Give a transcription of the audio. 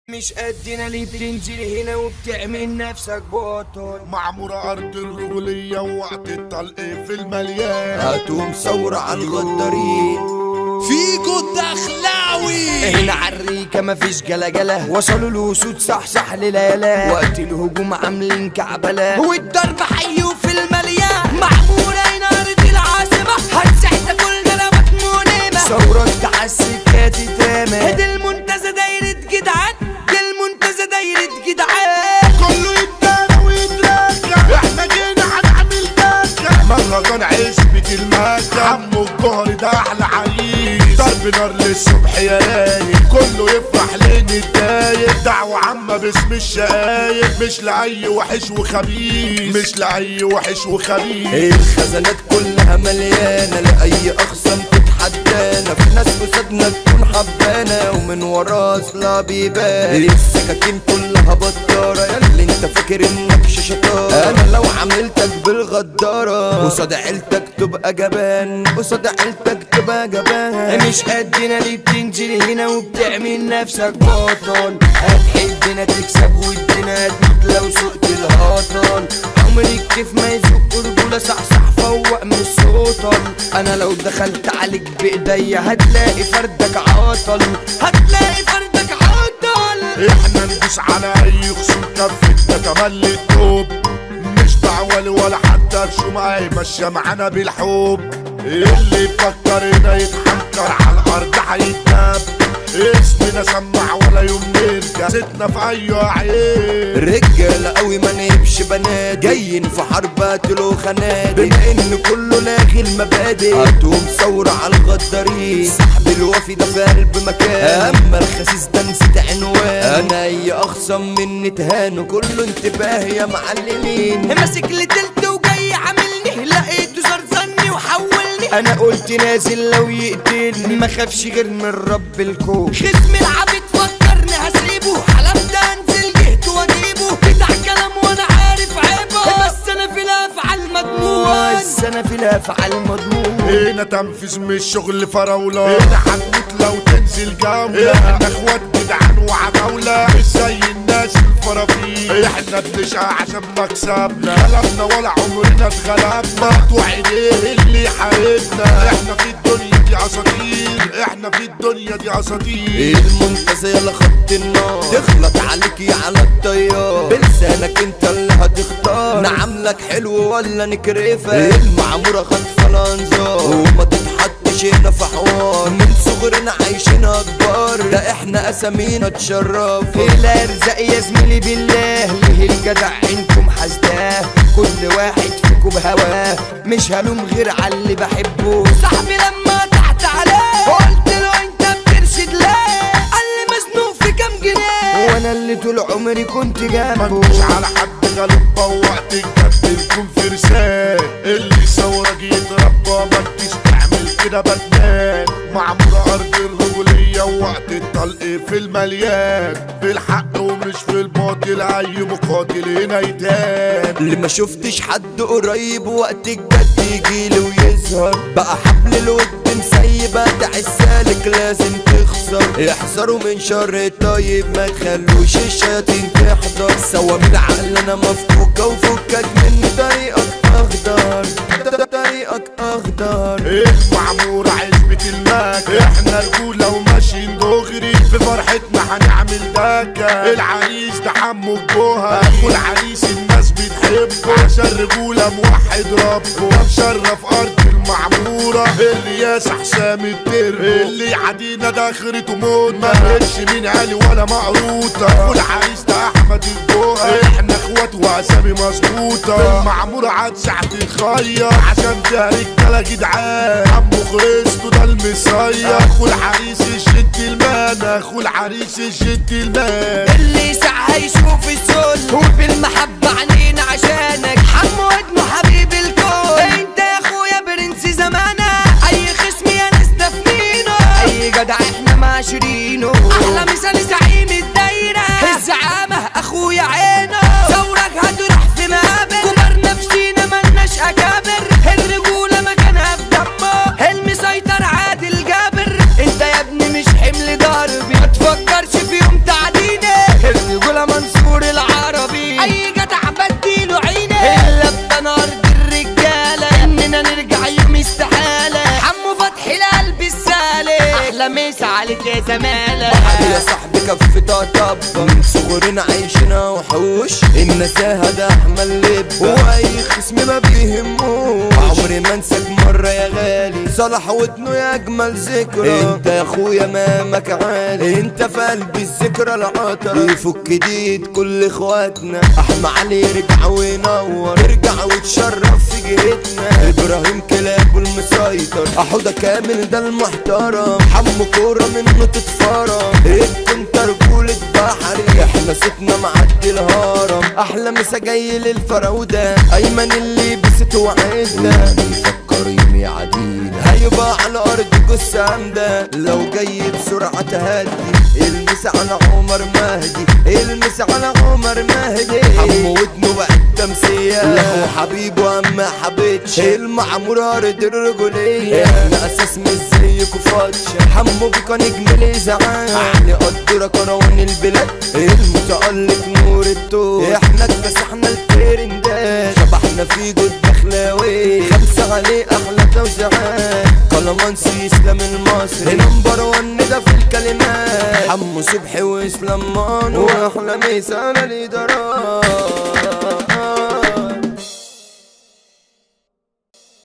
مش قدنا ليه بتنزل هنا وبتعمل نفسك بطل معمورة أرض الرجولية ووقت الطلق في المليان هاتوا ثورة على الغدارين فيكو الدخلاوي هنا عالريكة مفيش جلجلة وصلوا الوسود صح صح لليلة وقت الهجوم عاملين كعبلة والضرب حي وفي المليان معمورة هنا أرض العاصمة هتسحت كل جلبات مؤلمة ثورة تعسكات تامة دي المنتزه دايرة جدعان دي المنتزه دايرة جدعان كله يتدارى ويتراجع احنا جينا هنعمل دكة مهرجان عزبة المادة عمو الجهر ده أحلى عريس ضرب نار للصبح يا رايق كله يفرح لين الدايق دعوة عامة باسم الشقايق مش لأي وحش وخبيث مش لأي وحش وخبيث الخزانات كلها مليانة لأي أخصم تتحدانا في ناس فسادنا تكون حبانا ومن ورا أصلا بيبان السكاكين كلها بطارة ياللي انت فاكر انك شطارة انا لو عملتك بالغدارة قصاد عيلتك تبقى جبان قصاد عيلتك تبقى جبان مش قدنا ليه بتنزل هنا وبتعمل نفسك بطل هتحبنا تكسب ودنا تموت لو سقت الهطل عمري كيف ما يزق رجولة صحصح فوق من السلطل انا لو دخلت عليك بايديا هتلاقي فردك عطل هتلاقي فردك عطل احنا ندوس على اي خصوم كفتنا تملي التوب مش دعوة ولا حتى رسوم اي ماشية معانا بالحب اللي يفكر هنا يتحنكر على الارض هيتنام اسمنا سمع ولا يوم نرجع ستنا في اي عين رجالة قوي ما نهبش بنات جايين في حرب قتلوا خنادق بما ان كله لاغي المبادئ هاتهم ثورة على الغدارين سحب الوفي ده في قلب مكان اما الخسيس ده نسيت عنوان انا اي اخصم مني تهان كله انتباه يا معلمين ماسك لي تلت وجاي عاملني لقيته زرزني وحولني انا قلت نازل لو يقتلني ما خافش غير من رب الكون خصم العبيد فكرني هسيبه حلفت انزل جهت واجيبه بتاع كلام وانا عارف عيبه بس انا في الافعال مضمون بس انا في الافعال مضمون هنا تنفيذ مش شغل فراولة هنا هتموت لو تنزل جولة احنا اخوات جدعان وعتاولة مش زي الناس الفرافيل احنا بنشقى عشان مكسبنا غلبنا ولا عمرنا اتغلبنا مقطوع ايديه اللي حاربنا احنا في الدنيا دي اساطير احنا في الدنيا دي اساطير المنتزه يلا خط النار تغلط عليك يا على الطيار بلسانك انت اللي هتختار نعملك حلو ولا نكرفك المعمورة خطفة الانظار وما تتحطش هنا في حوار من صغرنا عايشين اكبر ده احنا اسامينا تشرف الارزاق يا زميلي بالله ليه الجدع عينكم حاسداه كل واحد فيكم بهواه مش هلوم غير على اللي بحبه صاحبي لما تحت عليه قلت له انت بترشد ليه قال لي مزنوق في كام جنيه وانا اللي طول عمري كنت جنبه مش على حد غلبة ووقت الجد نكون فرسان اللي ثورك يتربى ما تجيش تعمل كده بتنان معمورة أرض الرجولية ووقت الطلق في المليان بالحق ومش في الباطل أي مقاتل هنا يتان اللي ما شفتش حد قريب وقت الجد يجيلي ويظهر بقى حبل الود مسيب ادع السالك لازم تخسر احذروا من شر الطيب ما تخلوش الشياطين تحضر سوا من عقلنا مفكوكة وفكك من طريقك اخضر طريقك اخضر ايه معمورة عزبة الماك احنا رجولة وماشيين دغري في فرحتنا هنعمل دكة العريس ده حمو الجوهر اخو العريس الناس بتحبه عشان رجولة موحد ربه مشرف ارض المعمورة الياس حسام التربو اللي عدينا ده اخرته موت ما قالش مين علي ولا مقروطة اخو العريس ده احمد الجوهر احنا اخوات واسامي مظبوطة المعمورة عاد ساعة تخير عشان فيها رجالة جدعان عمو خريستو ده المصير اخو العريس الجد المان اخو العريس الجد المان اللي ساعة يشوف السل وبالمحبة عنينا عشانك حمو ابنه حبيب الكل انت يا اخويا برنس زمانك اي خصم يا ناس تفنينه اي جدع احنا معاشرينه احلى مثال زعيم الدايرة الزعامة اخويا عينه ثورك هتروح في مقابر كبر نفسينا ملناش اكابر الرجولة مكانها في دمه المسيطر عادل جابر انت يا ابني مش حمل ضربي ما تفكرش في يوم تعديني في طبطبة من صغرنا عايشنا وحوش النزاهة ده احمل لب واي خصم ما بيهموش عمري ما انساك مرة يا غالي صلاح ودنه يا اجمل ذكرى انت يا اخويا مامك عالي انت في قلب الذكرى العطرة يفك جديد كل اخواتنا احمى علي يرجع وينور ارجع وتشرف في جهتنا ابراهيم كلاب المسيطر احوده كامل ده المحترم حمو كورة منه تتفرم انت انت رجولة بحري احنا صوتنا معدي الهرم احلى مسا جاي للفراودة ايمن اللي بست وعدنا بيفكر يوم يعدينا هيبقى على ارض جثة ده لو جاي بسرعة تهدي المس على عمر مهدي المس على عمر مهدي حمو ودنه بقت تمثيل له حبيب واما حبيتش المعمور ارض الرجولية احنا اساس مش زيكوا فاتشة حمو بيكا نجم الازعاج علي قدرة كروان البلاد المتألق نور التوب احنا اتمسحنا الترندات شبحنا في جود دخلاوي خمسة عليه احلى توزيعات كلامانسي اسلام المصري نمبر ون ده في الكلمات حمو صبحي واسلام مانو واحلى مثال الادارات